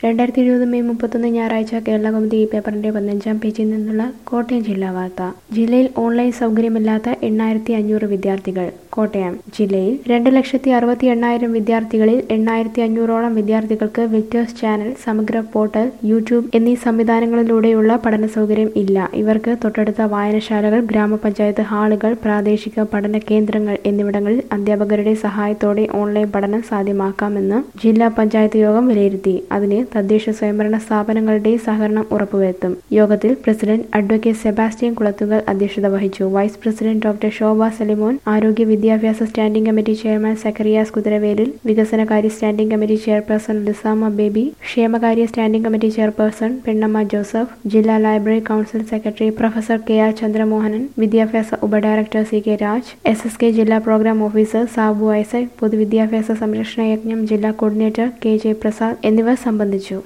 രണ്ടായിരത്തി ഇരുപത് മെയ് മുപ്പത്തൊന്ന് ഞായറാഴ്ച കേരളകൗമുദി ഈ പേപ്പറിന്റെ പതിനഞ്ചാം പേജിൽ നിന്നുള്ള കോട്ടയം ജില്ലാ വാർത്ത ജില്ലയിൽ ഓൺലൈൻ സൗകര്യമില്ലാത്ത എണ്ണായിരത്തി അഞ്ഞൂറ് വിദ്യാർത്ഥികൾ കോട്ടയം ജില്ലയിൽ രണ്ട് ലക്ഷത്തി അറുപത്തി എണ്ണായിരം വിദ്യാർത്ഥികളിൽ എണ്ണായിരത്തി അഞ്ഞൂറോളം വിദ്യാർത്ഥികൾക്ക് Victers channel Samagra portal YouTube എന്നീ സംവിധാനങ്ങളിലൂടെയുള്ള പഠന സൗകര്യം ഇല്ല ഇവർക്ക് തൊട്ടടുത്ത വായനശാലകൾ ഗ്രാമപഞ്ചായത്ത് ഹാളുകൾ പ്രാദേശിക പഠന കേന്ദ്രങ്ങൾ എന്നിവിടങ്ങളിൽ അധ്യാപകരുടെ സഹായത്തോടെ ഓൺലൈൻ പഠനം സാധ്യമാക്കാമെന്ന് ജില്ലാ പഞ്ചായത്ത് യോഗം വിലയിരുത്തി അതിന് തദ്ദേശ സ്വയംഭരണ സ്ഥാപനങ്ങളുടെ സഹകരണം ഉറപ്പുവരുത്തും യോഗത്തിൽ പ്രസിഡന്റ് അഡ്വക്കേറ്റ് സെബാസ്റ്റ്യൻ കുളത്തുങ്കൽ അധ്യക്ഷത വഹിച്ചു vice president doctor Shobha Salimon ആരോഗ്യ വിദ്യാഭ്യാസ standing committee chairman Zacharias Kuthiravelil വികസനകാര്യ standing committee chairperson Lissamma Baby ക്ഷേമകാര്യ standing committee chairperson Pennamma Joseph ജില്ലാ library council secretary professor K R Chandramohanan വിദ്യാഭ്യാസ ഉപഡയറക്ടർ C K Raj S S K ജില്ലാ പ്രോഗ്രാം ഓഫീസർ സാബു ഐസക് പൊതുവിദ്യാഭ്യാസ സംരക്ഷണ യജ്ഞം ജില്ലാ കോർഡിനേറ്റർ കെ ജെ പ്രസാദ് എന്നിവർ സംബന്ധിച്ചു